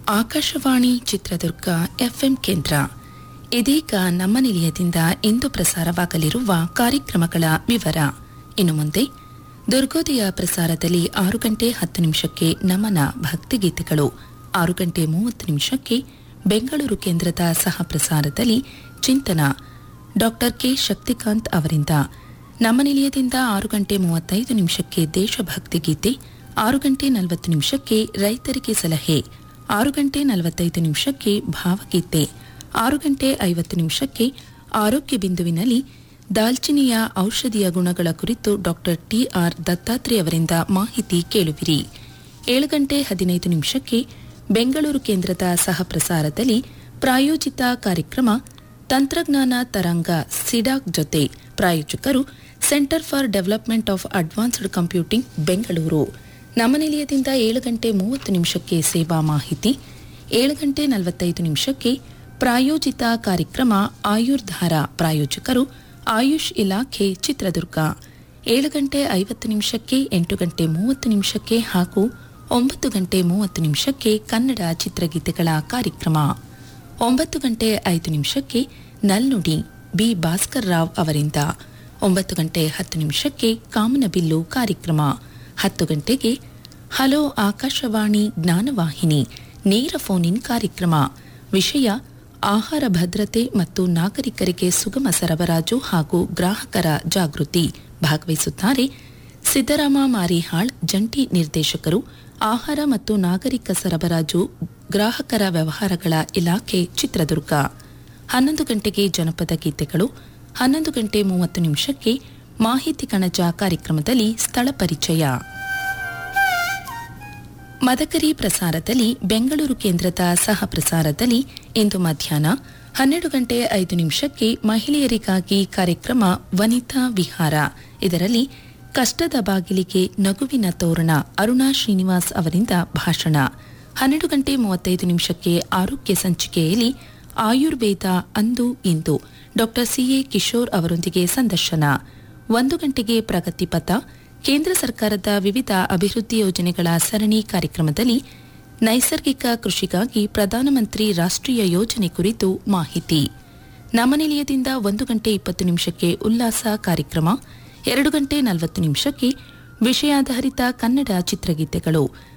Akashvani Chitradurga FM ಕೇಂದ್ರ ಇದೀಗ ನಮ್ಮ ನಿಲಯದಿಂದ ಇಂದು ಪ್ರಸಾರವಾಗಲಿರುವ ಕಾರ್ಯಕ್ರಮಗಳ ವಿವರ ಇನ್ನು ಮುಂದೆ ದುರ್ಗೋದಯ ಪ್ರಸಾರದಲ್ಲಿ ಆರು ಗಂಟೆ ಹತ್ತು ನಿಮಿಷಕ್ಕೆ ನಮನ ಭಕ್ತಿಗೀತೆಗಳು ಆರು ಗಂಟೆ ಮೂವತ್ತು ನಿಮಿಷಕ್ಕೆ ಬೆಂಗಳೂರು ಕೇಂದ್ರದ ಸಹ ಪ್ರಸಾರದಲ್ಲಿ ಚಿಂತನ ಡಾಕ್ಟರ್ ಕೆ ಶಕ್ತಿಕಾಂತ್ ಅವರಿಂದ ನಮ್ಮ ನಿಲಯದಿಂದ ಆರು ಗಂಟೆ ಮೂವತ್ತೈದು ನಿಮಿಷಕ್ಕೆ ದೇಶಭಕ್ತಿ ಗೀತೆ ಆರು ಗಂಟೆ ನಲವತ್ತು ನಿಮಿಷಕ್ಕೆ ರೈತರಿಗೆ ಸಲಹೆ ಆರು ಗಂಟೆ ನಲವತ್ತೈದು ನಿಮಿಷಕ್ಕೆ ಭಾವಗೀತೆ ಆರು ಗಂಟೆ ಐವತ್ತು ನಿಮಿಷಕ್ಕೆ ಆರೋಗ್ಯ ಬಿಂದುವಿನಲ್ಲಿ ದಾಲ್ಚಿನಿಯ ಔಷಧಿಯ ಗುಣಗಳ ಕುರಿತು ಡಾಕ್ಟರ್ ಟಿಆರ್ ದತ್ತಾತ್ರೇಯ ಅವರಿಂದ ಮಾಹಿತಿ ಕೇಳುವಿರಿ ಏಳು ಗಂಟೆ ಹದಿನೈದು ನಿಮಿಷಕ್ಕೆ ಬೆಂಗಳೂರು ಕೇಂದ್ರದ ಸಹ ಪ್ರಸಾರದಲ್ಲಿ ಪ್ರಾಯೋಜಿತ ಕಾರ್ಯಕ್ರಮ ತಂತ್ರಜ್ಞಾನ ತರಂಗ ಸಿಡಾಕ್ ಜೊತೆ ಪ್ರಾಯೋಜಕರು centre for development of advanced computing Bengaluru ನಮ್ಮ ನಿಲಯದಿಂದ ಏಳು ಗಂಟೆ ಮೂವತ್ತು ನಿಮಿಷಕ್ಕೆ ಸೇವಾ ಮಾಹಿತಿ ಏಳು ಗಂಟೆ ನಲವತ್ತೈದು ನಿಮಿಷಕ್ಕೆ ಪ್ರಾಯೋಜಿತ ಕಾರ್ಯಕ್ರಮ ಆಯುರ್ಧಾರ ಪ್ರಾಯೋಜಕರು ಆಯುಷ್ ಇಲಾಖೆ ಚಿತ್ರದುರ್ಗ ಏಳು ಗಂಟೆ ಐವತ್ತು ನಿಮಿಷಕ್ಕೆ ಎಂಟು ಗಂಟೆ ಮೂವತ್ತು ನಿಮಿಷಕ್ಕೆ ಹಾಗೂ ಒಂಬತ್ತು ಗಂಟೆ ಮೂವತ್ತು ನಿಮಿಷಕ್ಕೆ ಕನ್ನಡ ಚಿತ್ರಗೀತೆಗಳ ಕಾರ್ಯಕ್ರಮ ಒಂಬತ್ತು ಗಂಟೆ ಐದು ನಿಮಿಷಕ್ಕೆ ನಲ್ನುಡಿ ಬಿ ಭಾಸ್ಕರ್ ರಾವ್ ಅವರಿಂದ ಒಂಬತ್ತು ಗಂಟೆ ಹತ್ತು ನಿಮಿಷಕ್ಕೆ ಕಾಮನಬಿಲ್ಲು ಕಾರ್ಯಕ್ರಮ ಹತ್ತು ಗಂಟೆಗೆ ಹಲೋ ಆಕಾಶವಾಣಿ ಜ್ಞಾನವಾಹಿನಿ ನೇರ ಫೋನ್ ಇನ್ ಕಾರ್ಯಕ್ರಮ ವಿಷಯ ಆಹಾರ ಭದ್ರತೆ ಮತ್ತು ನಾಗರಿಕರಿಗೆ ಸುಗಮ ಸರಬರಾಜು ಹಾಗೂ ಗ್ರಾಹಕರ ಜಾಗೃತಿ ಭಾಗವಹಿಸುತ್ತಾರೆ ಸಿದ್ದರಾಮ ಮಾರಿಹಾಳ್ ಜಂಟಿ ನಿರ್ದೇಶಕರು ಆಹಾರ ಮತ್ತು ನಾಗರಿಕ ಸರಬರಾಜು ಗ್ರಾಹಕರ ವ್ಯವಹಾರಗಳ ಇಲಾಖೆ ಚಿತ್ರದುರ್ಗ ಹನ್ನೊಂದು ಗಂಟೆಗೆ ಜನಪದ ಗೀತೆಗಳು ಹನ್ನೊಂದು ಗಂಟೆ ಮೂವತ್ತು ನಿಮಿಷಕ್ಕೆ ಮಾಹಿತಿ ಕಣಜ ಕಾರ್ಯಕ್ರಮದಲ್ಲಿ ಸ್ಥಳ ಪರಿಚಯ ಮದಕರಿ ಪ್ರಸಾರದಲ್ಲಿ ಬೆಂಗಳೂರು ಕೇಂದ್ರದ ಸಹ ಪ್ರಸಾರದಲ್ಲಿ ಇಂದು ಮಧ್ಯಾಹ್ನ ಹನ್ನೆರಡು ಗಂಟೆ ಐದು ನಿಮಿಷಕ್ಕೆ ಮಹಿಳೆಯರಿಗಾಗಿ ಕಾರ್ಯಕ್ರಮ ವನಿತಾ ವಿಹಾರ ಇದರಲ್ಲಿ ಕಷ್ಟದ ಬಾಗಿಲಿಗೆ ನಗುವಿನ ತೋರಣ ಅರುಣಾ ಶ್ರೀನಿವಾಸ್ ಅವರಿಂದ ಭಾಷಣ ಹನ್ನೆರಡು ಗಂಟೆ ಮೂವತ್ತೈದು ನಿಮಿಷಕ್ಕೆ ಆರೋಗ್ಯ ಸಂಚಿಕೆಯಲ್ಲಿ ಆಯುರ್ವೇದ ಅಂದು ಇಂದು ಡಾಕ್ಟರ್ ಸಿಎ ಕಿಶೋರ್ ಅವರೊಂದಿಗೆ ಸಂದರ್ಶನ ಒಂದು ಗಂಟೆಗೆ ಪ್ರಗತಿ ಪಥ ಕೇಂದ್ರ ಸರ್ಕಾರದ ವಿವಿಧ ಅಭಿವೃದ್ಧಿ ಯೋಜನೆಗಳ ಸರಣಿ ಕಾರ್ಯಕ್ರಮದಲ್ಲಿ ನೈಸರ್ಗಿಕ ಕೃಷಿಗಾಗಿ ಪ್ರಧಾನಮಂತ್ರಿ ರಾಷ್ಟ್ರೀಯ ಯೋಜನೆ ಕುರಿತು ಮಾಹಿತಿ ನಮ್ಮ ನಿಲಯದಿಂದ ಒಂದು ಗಂಟೆ ಇಪ್ಪತ್ತು ನಿಮಿಷಕ್ಕೆ ಉಲ್ಲಾಸ ಕಾರ್ಯಕ್ರಮ ಎರಡು ಗಂಟೆ ನಲವತ್ತು ನಿಮಿಷಕ್ಕೆ ವಿಷಯಾಧಾರಿತ ಕನ್ನಡ ಚಿತ್ರಗೀತೆಗಳು